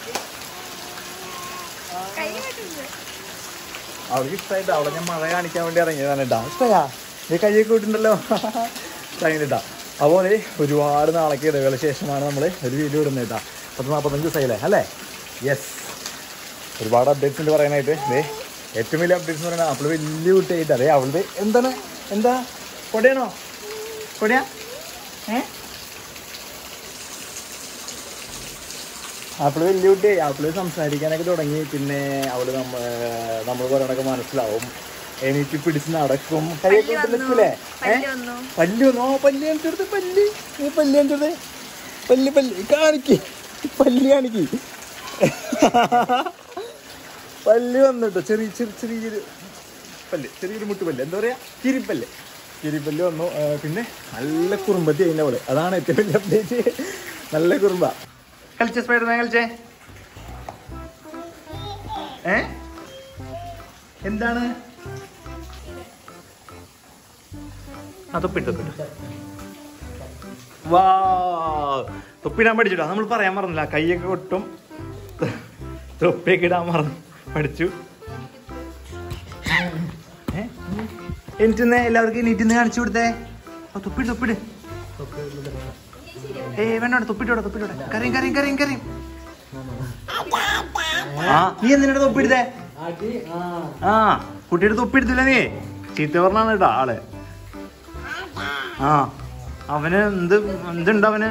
അവൾക്ക് ഇഷ്ടമായിട്ട് അവളെ ഞാൻ മഴ കാണിക്കാൻ വേണ്ടി ഇറങ്ങിയതാണ് കേട്ടാ ഇഷ്ടയാ നീ കയ്യൊക്കെ വിട്ടുണ്ടല്ലോ ഇഷ്ടമായിട്ടാ അപ്പോൾ അതെ ഒരുപാട് നാളേക്ക് ഇടവേള ശേഷമാണ് നമ്മൾ ഒരു വീഡിയോ ഇടുന്നത് കേട്ടാ പത്ത് നാൽപ്പത്തഞ്ച് ദിവസമായില്ലേ അല്ലേ യെസ് ഒരുപാട് അപ്ഡേറ്റ്സ് ഉണ്ട് പറയാനായിട്ട് ദേ ഏറ്റവും വലിയ അപ്ഡേറ്റ്സ് എന്ന് പറയുന്നത് അവള് വലിയ കുട്ടിയായിട്ട് അതെ അവളുടെ എന്താണ് എന്താ കൊടയാണോ കൊടയാ ഏ ആപ്പിള് വലിയ കുട്ടിയായി ആപ്പിള് സംസാരിക്കാനൊക്കെ തുടങ്ങി പിന്നെ അവള് നമ്മ നമ്മൾ പറയണൊക്കെ മനസ്സിലാവും എനിക്ക് പിടിച്ച് നടക്കും കൈയൊക്കെ വിട്ട് നിൽക്കൂലേ ഏ പല്ല് വന്നു ഓ പല്ല് കാണിച്ചെടുത്ത് പല്ല് നീ പല്ല് കാണിച്ചെടുത്ത് പല്ല് പല്ല് കാണിക്ക് പല്ല് കാണിക്ക് പല്ല് വന്നിട്ടോ ചെറിയ ചെറിയ ചെറിയൊരു പല്ല് ചെറിയൊരു മുട്ടുപല്ല് എന്താ പറയാ കിരിപ്പല്ല് കിരിപ്പല്ല് വന്നു ആ, പിന്നെ നല്ല കുറുമ്പത്തി അതിൻ്റെ അവള് അതാണ് ഏറ്റവും വലിയ അപ്ഡേറ്റ് നല്ല കുറുമ്പ കളിച്ചേ സ്പൈഡർമാൻ കളിച്ചേ ഏ എന്താണ് ആ തൊപ്പിട്ട് തൊപ്പിട്ട് വാ തൊപ്പിടാൻ പഠിച്ചിട്ടോ നമ്മൾ പറയാൻ മറന്നില്ല കൈയൊക്കെ കൊട്ടും തൊപ്പിയൊക്കെ ഇടാൻ മറന്നു പഠിച്ചു ഏ? എനിറ്റിന്ന് എല്ലാവർക്കും നീറ്റിന്ന് കാണിച്ചു കൊടുത്തേ ആ തൊപ്പിട് തൊപ്പിട് ഏ വേണ്ട തൊപ്പിട്ടോടെ തൊപ്പിട്ടോടെ കറിയും കറിയും കറിയും കറിയും ആ നീ എന്തിനാ തൊപ്പിടുത്തേ ആ കുട്ടിയുടെ തൊപ്പിടുത്തില്ല നീ ചീത്ത പറഞ്ഞാണ് കേട്ടോ ആള് ആ അവന് എന്ത് എന്തുണ്ട് അവന്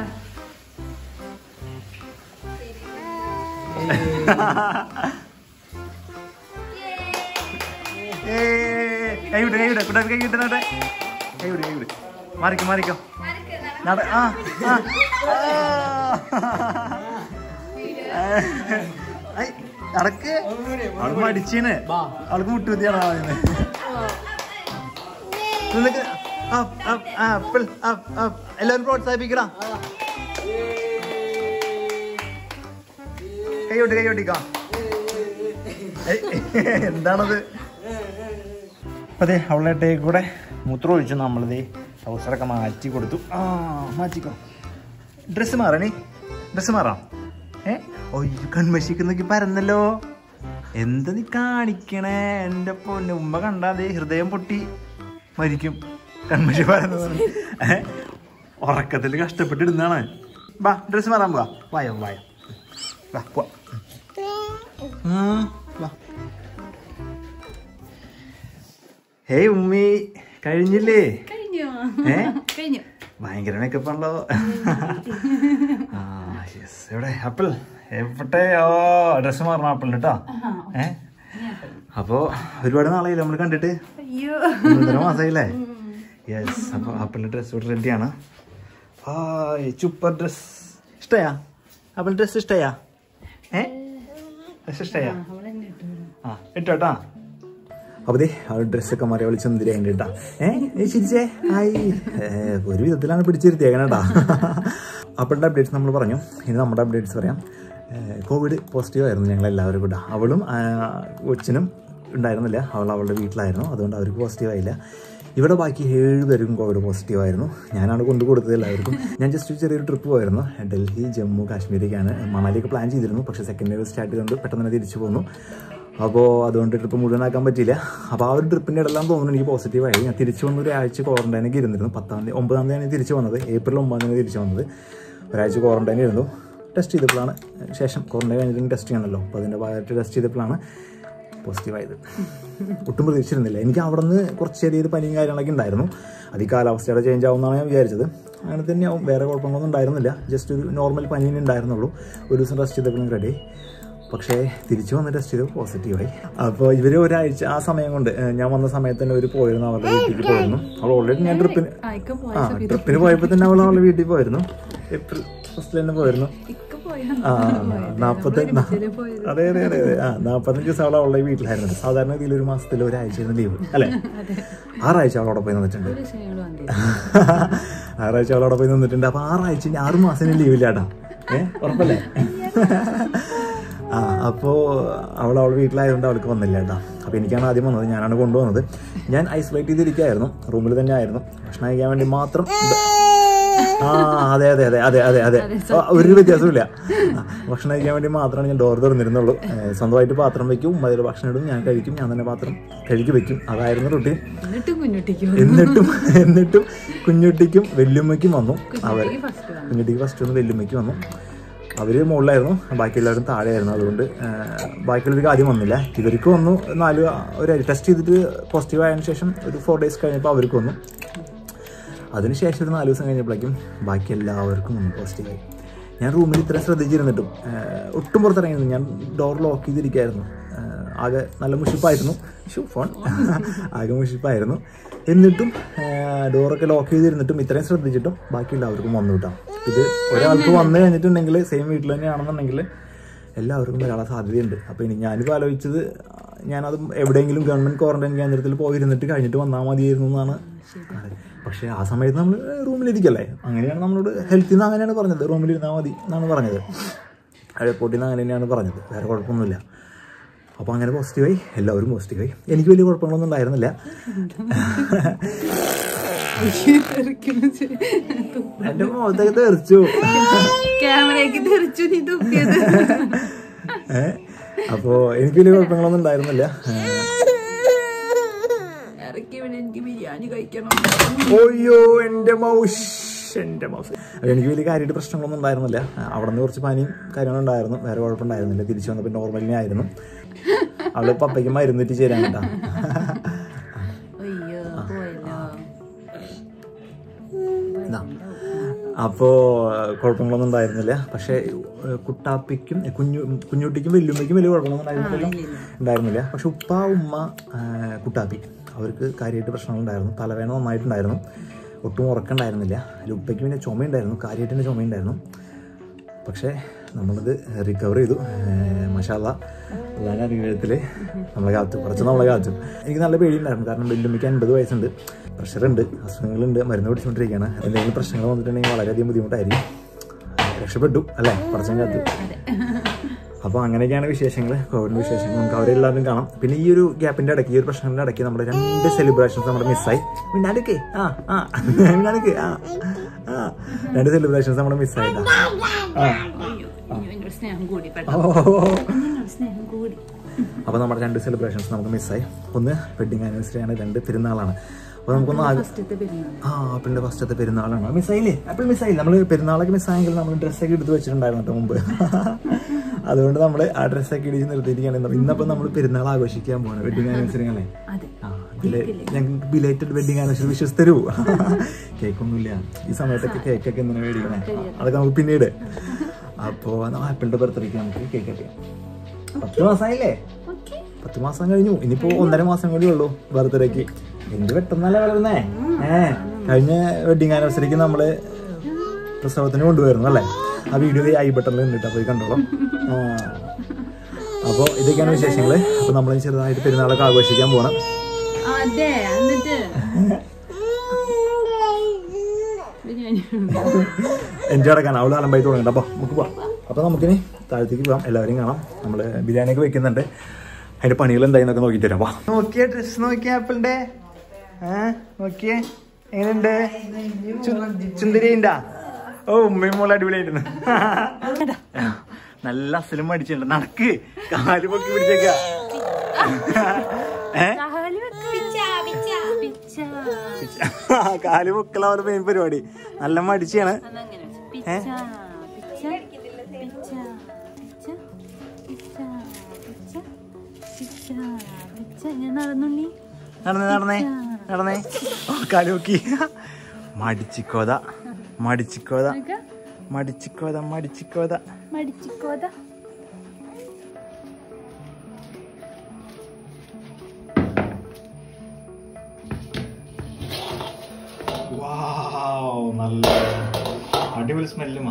ഏയ്, കൈ വിട് കൈ വിട് കുട്ടാ കൈ വിട്ടുന്നോട്ടെ കൈ വിട് കൈ വിട് മാറിക്കോ മാറിക്കോ നട ആ ആ ഐ, നടക്ക് അവള് മടിച്ചീന് അവൾക്ക് മുട്ടുകുത്തിയാണ് പറയുന്നത് നിനക്ക് up, up, apple, up, up. എല്ലാവരും പ്രോത്സാഹിപ്പിക്കടാ കൈയോട്ടി കൈയോട്ടിക്കാം എന്താണത് അതെ അവളുടെ കൂടെ മൂത്രം ഒഴിച്ചു നമ്മളിത് ട്രൗസറൊക്കെ മാറ്റി കൊടുത്തു ആ മാറ്റിക്കോ ഡ്രസ്സ് മാറണേ ഡ്രസ്സ് മാറാം ഏ ഒയ്യോ കൺമശിക്കുന്നൊക്കെ പരന്നല്ലോ എന്താ നീ കാണിക്കണേ എൻ്റെ പൊന്നു ഉമ്മ കണ്ടാതെ ഹൃദയം പൊട്ടി മരിക്കും കൺമശി പരന്നത് ഏ ഉറക്കത്തിൽ കഷ്ടപ്പെട്ടിടുന്നാണ് വാ ഡ്രസ്സ് മാറാൻ പോവാ വായോ വായോ വാ പോവാ ഉം, വാ ഹേയ് ഉമ്മി കഴിഞ്ഞില്ലേ കഴിഞ്ഞു ഏ കഴിഞ്ഞു ഭയങ്കര മേക്കപ്പ് ആണല്ലോ ആ യെസ് എവിടെ ആപ്പിൾ എവിടെ ഓ ഡ്രസ് മാറണം ആപ്പിളിന് കേട്ടോ ഏ അപ്പോ ഒരുപാട് നാളായില്ലേ നമ്മൾ കണ്ടിട്ട് അയ്യോ ഒന്നര മാസമായില്ലേ യെസ് അപ്പൊ ആപ്പിളിന്റെ ഡ്രസ് ഇവിടെ റെഡിയാണ് ഹായ് സൂപ്പർ ഡ്രസ് ഇഷ്ടയാ ആപ്പിൾ ഡ്രസ് ഇഷ്ടയാ ഏ ഡ്രസ് ഇഷ്ടയാ ആ ഇട്ടോട്ടാ അപ്പൊ ദേ ആ ഡ്രസ്സൊക്കെ മാറി വിളിച്ച് എന്തിനായിട്ട് കേട്ടാ ഏ നീ ചിരിച്ചേ ആയി ഏ, ഒരു വിധത്തിലാണ് പിടിച്ചിരുത്തിയേക്കണേട്ടാ അപ്പോഴത്തെ അപ്ഡേറ്റ്സ് നമ്മൾ പറഞ്ഞു ഇനി നമ്മുടെ അപ്ഡേറ്റ്സ് പറയാം ഏ, കോവിഡ് പോസിറ്റീവ് ആയിരുന്നു ഞങ്ങൾ എല്ലാവരും കൂടെ അവളും ആ, കൊച്ചിനും ഉണ്ടായിരുന്നില്ല അവൾ അവളുടെ വീട്ടിലായിരുന്നു അതുകൊണ്ട് അവർക്ക് പോസിറ്റീവ് ആയില്ല ഇവിടെ ബാക്കി ഏഴ് പേർക്കും കോവിഡ് പോസിറ്റീവ് ആയിരുന്നു ഞാനാണ് കൊണ്ടു കൊടുത്തത് എല്ലാവർക്കും ഞാൻ ജസ്റ്റ് ഒരു ചെറിയൊരു ട്രിപ്പ് പോയിരുന്നു ഡൽഹി ജമ്മു കാശ്മീരൊക്കെയാണ് മണാലിയൊക്കെ പ്ലാൻ ചെയ്തിരുന്നു പക്ഷേ സെക്കൻഡ് ഇയർ സ്റ്റാർട്ട് ചെയ്തുകൊണ്ട് പെട്ടെന്ന് തന്നെ തിരിച്ചു പോന്നു അപ്പോൾ അതുകൊണ്ട് ട്രിപ്പ് മുഴുവനാക്കാൻ പറ്റിയില്ല അപ്പോൾ ആ ഒരു ട്രിപ്പിൻ്റെ ഇടയിലാൻ തോന്നുന്നു എനിക്ക് പോസിറ്റീവായി ഞാൻ തിരിച്ചു വന്ന ഒരാഴ്ച ക്വാറന്റൈനൊക്കെ ഇരുന്നിരുന്നു പത്താം തീയതി ഒമ്പതാം തീയതിയാണ് തിരിച്ചു വന്നത് ഏപ്രിൽ ഒമ്പതാം തീയതി തിരിച്ചു വന്നത് ഒരാഴ്ച ക്വാറന്റൈൻ ഇരുന്നു ടെസ്റ്റ് ചെയ്തപ്പോഴാണ് ശേഷം ക്വാറന്റൈൻ കഴിഞ്ഞിട്ട് ടെസ്റ്റ് ചെയ്യണമല്ലോ അപ്പോൾ അതിൻ്റെ ഭാഗമായിട്ട് ടെസ്റ്റ് ചെയ്തപ്പോഴാണ് പോസിറ്റീവായത് ഒട്ടും പ്രതീക്ഷിച്ചിരുന്നില്ല എനിക്ക് അവിടെ നിന്ന് കുറച്ച് ചെറിയൊരു പനിയും കാര്യങ്ങളൊക്കെ ഉണ്ടായിരുന്നു അത് ഈ കാലാവസ്ഥയുടെ ചേഞ്ച് ആവുമെന്നാണ് ഞാൻ വിചാരിച്ചത് അങ്ങനെ തന്നെയാവും വേറെ കുഴപ്പങ്ങളൊന്നും ഉണ്ടായിരുന്നില്ല ജസ്റ്റ് ഒരു നോർമൽ പനി ഉണ്ടായിരുന്നുള്ളൂ ഒരു ദിവസം ടെസ്റ്റ് ചെയ്തപ്പോഴും റെഡി പക്ഷേ തിരിച്ചു വന്ന് ടെസ്റ്റ് ചെയ്ത് പോസിറ്റീവായി അപ്പോൾ ഇവർ ഒരാഴ്ച ആ സമയം കൊണ്ട് ഏഹ്, ഞാൻ വന്ന സമയത്ത് തന്നെ അവർ പോയിരുന്നു അവരുടെ വീട്ടിലേക്ക് പോയിരുന്നു അവൾ ഓൾറെഡി ഞാൻ ട്രിപ്പിന് ഇക്ക പോയ ആ ട്രിപ്പിന് പോയപ്പോൾ തന്നെ അവൾ അവളുടെ വീട്ടിൽ പോയിരുന്നു ഏപ്രിൽ ഫസ്റ്റിൽ തന്നെ പോയിരുന്നു ഇക്ക പോയ ആ നാപ്പത്തി അതെ അതെ അതെ അതെ ആ നാപ്പത്തഞ്ച് ദിവസം അവൾ അവളുടെ വീട്ടിലായിരുന്നു സാധാരണ ഇതിൽ ഒരു മാസത്തിൽ ഒരാഴ്ചയായിരുന്നു ലീവ് അല്ലേ ആറാഴ്ച അവളവിടെ പോയി നിന്നിട്ടുണ്ട് ആറാഴ്ച അവളവിടെ പോയി നിന്നിട്ടുണ്ട് അപ്പൊ ആറാഴ്ച ഇനി ആറ് മാസം ലീവ് ഇല്ലാട്ടാ ഏ ഉറപ്പല്ലേ ആ അപ്പോ അവൾ അവളുടെ വീട്ടിലായതുകൊണ്ട് അവൾക്ക് വന്നില്ല കേട്ടോ അപ്പൊ എനിക്കാണ് ആദ്യം വന്നത് ഞാനാണ് കൊണ്ടുവന്നത് ഞാൻ ഐസൊലേറ്റ് ചെയ്തിരിക്കുകയായിരുന്നു റൂമിൽ തന്നെ ആയിരുന്നു ഭക്ഷണം കഴിക്കാൻ വേണ്ടി മാത്രം ആ അതെ അതെ അതെ അതെ അതെ അതെ ആ, ഒരു വ്യത്യാസമില്ല ആ, ഭക്ഷണം കഴിക്കാൻ വേണ്ടി മാത്രമാണ് ഞാൻ ഡോർ തുറന്നിരുന്നുള്ളൂ ഏ, സ്വന്തമായിട്ട് പാത്രം വെക്കും ഉമ്മതിൽ ഭക്ഷണം ഇടും ഞാൻ കഴിക്കും ഞാൻ തന്നെ പാത്രം കഴുകി വെക്കും അതായിരുന്നു റുട്ടീൻ എന്നിട്ടും കുഞ്ഞുട്ടിക്ക് എന്നിട്ടും എന്നിട്ടും കുഞ്ഞുട്ടിക്കും വെല്ലുമ്മയ്ക്കും വന്നു അവർ കുഞ്ഞുട്ടിക്ക് ഫസ്റ്റ് വന്നു കുഞ്ഞുട്ടിക്ക് ഫസ്റ്റ് ഒന്ന് വെല്ലുമ്മയ്ക്ക് വന്നു അവര് മുകളിലായിരുന്നു ബാക്കി എല്ലാവരും താഴെയായിരുന്നു അതുകൊണ്ട് ആ, ബാക്കിയുള്ളവർക്ക് ആദ്യം വന്നില്ല ഇവർക്ക് വന്നു നാല് ഒരു ടെസ്റ്റ് ചെയ്തിട്ട് പോസിറ്റീവ് ആയതിനു ശേഷം ഒരു ഫോർ ഡേയ്സ് കഴിഞ്ഞപ്പോൾ അവർക്ക് വന്നു അതിനുശേഷം ഒരു നാല് ദിവസം കഴിഞ്ഞപ്പോഴേക്കും ബാക്കി എല്ലാവർക്കും വന്നു പോസിറ്റീവായി ഞാൻ റൂമിൽ ഇത്ര ശ്രദ്ധിച്ചിരുന്നിട്ടും ആ, ഒട്ടും പുറത്തിറങ്ങിയിരുന്നു ഞാൻ ഡോർ ലോക്ക് ചെയ്തിരിക്കുകയായിരുന്നു ആ, ആകെ നല്ല മുഷിപ്പായിരുന്നു ഷൂ ഫോൺ ആകെ മുഷിപ്പായിരുന്നു എന്നിട്ടും ഡോറൊക്കെ ലോക്ക് ചെയ്തിരുന്നിട്ടും ഇത്രയും ശ്രദ്ധിച്ചിട്ടും ബാക്കി എല്ലാവർക്കും വന്നു കിട്ടാം ഇത് ഒരാൾക്ക് വന്നു കഴിഞ്ഞിട്ടുണ്ടെങ്കിൽ സെയിം വീട്ടിൽ തന്നെയാണെന്നുണ്ടെങ്കിൽ എല്ലാവർക്കും വരാനുള്ള സാധ്യതയുണ്ട് അപ്പോൾ ഇനി ഞാനിപ്പോൾ ആലോചിച്ചത് ഞാനത് എവിടെയെങ്കിലും ഗവൺമെൻറ് ക്വാറന്റൈൻ കേന്ദ്രത്തിൽ പോയിരുന്നിട്ട് കഴിഞ്ഞിട്ട് വന്നാൽ മതിയായിരുന്നു എന്നാണ് പക്ഷേ ആ സമയത്ത് നമ്മൾ റൂമിലിരിക്കല്ലേ അങ്ങനെയാണ് നമ്മളോട് ഹെൽത്തിൽ നിന്ന് അങ്ങനെയാണ് പറഞ്ഞത് റൂമിലിരുന്നാൽ മതി എന്നാണ് പറഞ്ഞത് എയർപോർട്ടിൽ നിന്ന് അങ്ങനെ തന്നെയാണ് പറഞ്ഞത് വേറെ കുഴപ്പമൊന്നുമില്ല അപ്പോൾ അങ്ങനെ പോസിറ്റീവായി എല്ലാവരും പോസിറ്റീവായി എനിക്ക് വലിയ കുഴപ്പങ്ങളൊന്നും ഉണ്ടായിരുന്നില്ല എൻ്റെ മുഖത്തൊക്കെ തെറിച്ചു ക്യാമറയ്ക്ക് തെറിച്ചു നീ തുപ്പിയത് ഏ അപ്പോൾ എനിക്ക് വലിയ കുഴപ്പങ്ങളൊന്നും ഉണ്ടായിരുന്നില്ല ഏ, ഇറക്കി ഇവിടെ എനിക്ക് ബിരിയാണി കഴിക്കണം ഓയ്യോ എൻ്റെ മൗഷ് എൻ്റെ മൗസ് അപ്പോൾ എനിക്ക് വലിയ കാര്യമായിട്ട് പ്രശ്നങ്ങളൊന്നും ഉണ്ടായിരുന്നില്ല അവിടെ നിന്ന് കുറച്ച് പനിയും കാര്യങ്ങളും ഉണ്ടായിരുന്നു വേറെ കുഴപ്പമുണ്ടായിരുന്നില്ല തിരിച്ചു വന്നപ്പോൾ നോർമലിനെ ആയിരുന്നു അവള് പപ്പയ്ക്ക് മരുന്നിട്ട് ചേരാൻ കേട്ടാ അയ്യോ പോയല്ലോ ഇതാ. അപ്പോ കുഴപ്പങ്ങളൊന്നും ഉണ്ടായിരുന്നില്ല പക്ഷേ ഏഹ്, കുട്ടാപ്പിക്കും ഏഹ്, കുഞ്ഞു കുഞ്ഞുട്ടിക്കും വെല്ലുമ്മയ്ക്കും വലിയ കുഴപ്പങ്ങളൊന്നും ഉണ്ടായിരുന്നില്ല ഉണ്ടായിരുന്നില്ല പക്ഷെ ഉപ്പ ഉമ്മ ഏഹ്, കുട്ടാപ്പി അവർക്ക് കാര്യമായിട്ട് പ്രശ്നങ്ങളുണ്ടായിരുന്നു തലവേദന നന്നായിട്ടുണ്ടായിരുന്നു ഒട്ടും ഉറക്കമുണ്ടായിരുന്നില്ല അതിൽ ഉപ്പയ്ക്ക് പിന്നെ ചുമയുണ്ടായിരുന്നു കാര്യമായിട്ട് തന്നെ ചുമയുണ്ടായിരുന്നു പക്ഷേ നമ്മളിത് റിക്കവർ ചെയ്തു മഷാല അല്ലാതെ അനുഗ്രഹത്തിൽ നമ്മളെ കാത്തു കുറച്ച് നമ്മളെ കാത്തു എനിക്ക് നല്ല പേടിയുണ്ടായിരുന്നു കാരണം വെല്ലുമ്മയ്ക്ക് അൻപത് വയസ്സുണ്ട് പ്രഷറുണ്ട് അസുഖങ്ങളുണ്ട് മരുന്ന് പിടിച്ചുകൊണ്ടിരിക്കുകയാണ് എന്തെങ്കിലും പ്രശ്നങ്ങൾ വന്നിട്ടുണ്ടെങ്കിൽ വളരെയധികം ബുദ്ധിമുട്ടായിരിക്കും രക്ഷപ്പെട്ടു അല്ലേ കുറച്ചും കാത്തു അപ്പോൾ അങ്ങനെയൊക്കെയാണ് വിശേഷങ്ങൾ കോവിഡിൻ്റെ വിശേഷങ്ങൾ നമുക്ക് അവരെല്ലാവരും കാണാം പിന്നെ ഈ ഒരു ഗ്യാപ്പിൻ്റെ ഇടയ്ക്ക് ഈ ഒരു പ്രശ്നങ്ങളുടെ ഇടയ്ക്ക് നമ്മുടെ രണ്ട് സെലിബ്രേഷൻസ് നമ്മുടെ മിസ്സായി മിണ്ടാടുക്കേ ആ ആ മിണ്ടാടുക്കേ ആ ആ രണ്ട് സെലിബ്രേഷൻസ് നമ്മുടെ മിസ്സായിട്ടാ ആ അയ്യോ ഇനി എന്നോട് സ്നേഹം കൂടി ഓ പെട്ടെന്ന് എന്നോട് സ്നേഹം കൂടി അപ്പോൾ നമ്മുടെ രണ്ട് സെലിബ്രേഷൻസ് നമുക്ക് മിസ്സായി ഒന്ന് വെഡിങ് ആനിവേഴ്സറി ആണ് രണ്ട് പെരുന്നാളാണ് അപ്പോൾ നമുക്കൊന്ന് ആകെ ഫസ്റ്റത്തെ പെരുന്നാൾ ആ ആപ്പിളിൻ്റെ ഫസ്റ്റത്തെ പെരുന്നാളാണ് മിസ്സായില്ലേ ആപ്പിൾ മിസ്സായില്ല നമ്മൾ പെരുന്നാളൊക്കെ മിസ്സായെങ്കിൽ നമ്മൾ ഡ്രസ്സൊക്കെ എടുത്ത് വെച്ചിട്ടുണ്ടായിരുന്നു കേട്ടോ മുമ്പ് അതുകൊണ്ട് നമ്മൾ ആ ഡ്രസ്സൊക്കെ ഇടിച്ച് നിർത്തിയിരിക്കുകയാണ് ഇന്നപ്പോൾ നമ്മൾ പെരുന്നാൾ ആഘോഷിക്കാൻ പോകണം വെഡിങ് ആനിവേഴ്സറി അല്ലേ അതെ ആ ഇതില് ഞങ്ങൾക്ക് ബിലേറ്റഡ് വെഡിങ് ആനിവേഴ്സറി വിശ്വസ് തരൂ കേക്കൊന്നുമില്ല ഈ സമയത്തൊക്കെ കേക്കൊക്കെ എന്തിനാ മേടിക്കണേ അതൊക്കെ നമുക്ക് പിന്നീട് അപ്പോൾ ആപ്പിളിൻ്റെ ബർത്ത്ഡേക്ക് നമുക്ക് കേക്ക് കട്ടിയാം പത്ത് മാസമായില്ലേ ഓക്കെ പത്ത് മാസം കഴിഞ്ഞു ഇനിയിപ്പോ ഒന്നര മാസം കൂടി ഉള്ളൂ ബർത്ത്ഡേക്ക് എന്ത് പെട്ടെന്നല്ല വളർന്നേ ഏ കഴിഞ്ഞ വെഡിങ് ആനിവേഴ്സറിക്ക് നമ്മള് പ്രസവത്തിന് കൊണ്ടുപോയിരുന്നു അല്ലേ ആ വീഡിയോ ഐ ബട്ടണിൽ കണ്ടിട്ട് പോയി കണ്ടോളാം ആ. അപ്പൊ ഇതൊക്കെയാണ് വിശേഷങ്ങള് അപ്പൊ നമ്മൾ ചെറുതായിട്ട് പെരുന്നാളൊക്കെ ആഘോഷിക്കാൻ പോണം അതെ എന്നിട്ട് ബിരിയാണി എൻജോയ് അടക്കാൻ അവള് അലമ്പായി തുടങ്ങണ്ട അപ്പൊ നമുക്ക് പോവാം അപ്പൊ നമുക്കിനി താഴത്തേക്ക് പോവാം എല്ലാവരും കാണാം നമ്മള് ബിരിയാണി ഒക്കെ വെക്കുന്നുണ്ട് അതിന്റെ പണികൾ എന്തായെന്നൊക്കെ നോക്കിട്ട് തരാം വാ നോക്കിയേ ഡ്രസ് നോക്കിയ ആപ്പിളിന്റെ നോക്കിയേ എങ്ങനെയുണ്ട് ചുന്ദരിണ്ടാ ഓ ഉമ്മയും മോളെ അടിപൊളിയായിട്ടുണ്ട് നല്ല അസലും അടിച്ചിട്ടുണ്ട് നടക്ക് കാല് പൊക്കി പിടിച്ചേക്ക ഏ കാല് പൊക്കല അവരുടെ മെയിൻ പരിപാടി നല്ല മടിച്ചാണ് ഞാൻ നടന്നുണ്ണി നടന്നേ നടന്നേ നടന്നേ ഓ, കാല് പൊക്കി മടിച്ചിക്കോത മടിച്ചിക്കോത മടിച്ചിക്കോത മടിച്ചിക്കോത മടിച്ചിക്കോത വാവ്, നല്ല അടിപൊളി സ്മെല്ലുമാ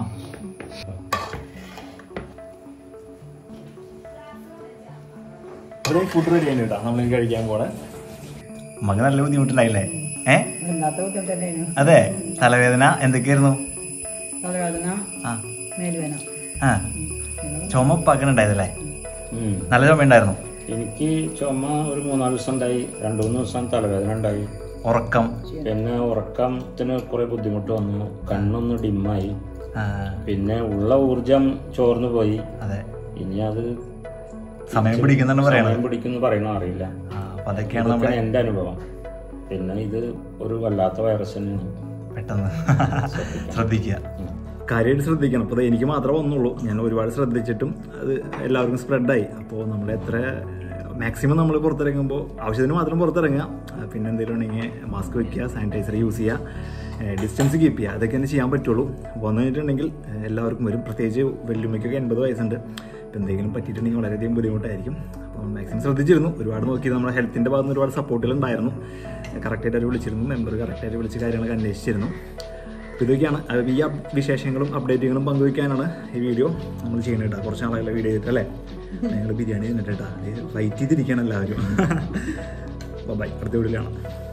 ഫുഡ് റെഡി ആണ് കേട്ടോ നമ്മൾ കഴിക്കാൻ പോണേ മകൻ നല്ല ബുദ്ധിമുട്ടുണ്ടായില്ലേ ഏ അതെ തലവേദന എന്തൊക്കെയായിരുന്നു തലവേദന ആ മേലുവേന ആ ചുമ പകനുണ്ടായതല്ലേ ഉം. നല്ല ചുമ ഉണ്ടായിരുന്നു എനിക്ക് ചുമ ഒരു മൂന്നാല് ദിവസം ഉണ്ടായി രണ്ടു മൂന്ന് ദിവസം തലവേദന ഉണ്ടായി ഉറക്കം പിന്നെ ഉറക്കത്തിന് കുറെ ബുദ്ധിമുട്ട് വന്നു കണ്ണൊന്ന് ഡിമ്മായി ആ, പിന്നെ ഉള്ള ഊർജം ചോർന്നു പോയി അതെ ഇനി അത് സമയം പിടിക്കുന്നാണ് പറയണത് സമയം പിടിക്കുന്നു പറയണോ അറിയില്ല ആ, അപ്പൊ അതൊക്കെയാണ് നമ്മുടെ ഇതൊക്കെയാണ് എന്റെ അനുഭവം പിന്നെ ഇത് ഒരു വല്ലാത്ത വൈറസ് തന്നെയാണ് പെട്ടെന്ന് ശ്രദ്ധിക്കുക കാര്യമായിട്ട് ശ്രദ്ധിക്കണം അപ്പോൾ എനിക്ക് മാത്രമേ വന്നുള്ളൂ ഞാൻ ഒരുപാട് ശ്രദ്ധിച്ചിട്ടും അത് എല്ലാവർക്കും സ്പ്രെഡായി അപ്പോൾ നമ്മൾ എത്ര മാക്സിമം നമ്മൾ പുറത്തിറങ്ങുമ്പോൾ ആവശ്യത്തിന് മാത്രം പുറത്തിറങ്ങുക ആ, പിന്നെ എന്തെങ്കിലും ഉണ്ടെങ്കിൽ മാസ്ക് വെക്കുക സാനിറ്റൈസർ യൂസ് ചെയ്യുക ഡിസ്റ്റൻസ് കീപ്പ് ചെയ്യുക അതൊക്കെ തന്നെ ചെയ്യാൻ പറ്റുള്ളൂ വന്നു കഴിഞ്ഞിട്ടുണ്ടെങ്കിൽ ഏഹ്, എല്ലാവർക്കും വരും പ്രത്യേകിച്ച് വെല്ലുമ്മയ്ക്കൊക്കെ എൺപത് വയസ്സുണ്ട് അപ്പോൾ എന്തെങ്കിലും പറ്റിയിട്ടുണ്ടെങ്കിൽ വളരെയധികം ബുദ്ധിമുട്ടായിരിക്കും അപ്പോൾ മാക്സിമം ശ്രദ്ധിച്ചിരുന്നു ഒരുപാട് നോക്കി നമ്മുടെ ഹെൽത്തിൻ്റെ ഭാഗത്ത് നിന്ന് ഒരുപാട് സപ്പോർട്ടുകളുണ്ടായിരുന്നു കറക്റ്റായിട്ട് അവർ വിളിച്ചിരുന്നു മെമ്പർ കറക്റ്റായിട്ട് വിളിച്ച് കാര്യങ്ങളൊക്കെ അന്വേഷിച്ചിരുന്നു അപ്പോൾ ഇതൊക്കെയാണ് അത് ഈ അപ് വിശേഷങ്ങളും അപ്ഡേറ്റുകളും പങ്കുവയ്ക്കാനാണ് ഈ വീഡിയോ നമ്മൾ ചെയ്യുന്നത് കേട്ടോ കുറച്ച് നാളായുള്ള വീഡിയോ ചെയ്തിട്ട് അല്ലേ ഞങ്ങൾ ബിരിയാണി തിന്നിട്ട് കേട്ടോ ഫ്ലൈറ്റ് ചെയ്തിരിക്കുകയാണ് എല്ലാവരും ബൈ അടുത്ത വീഡിയോയിലാണ്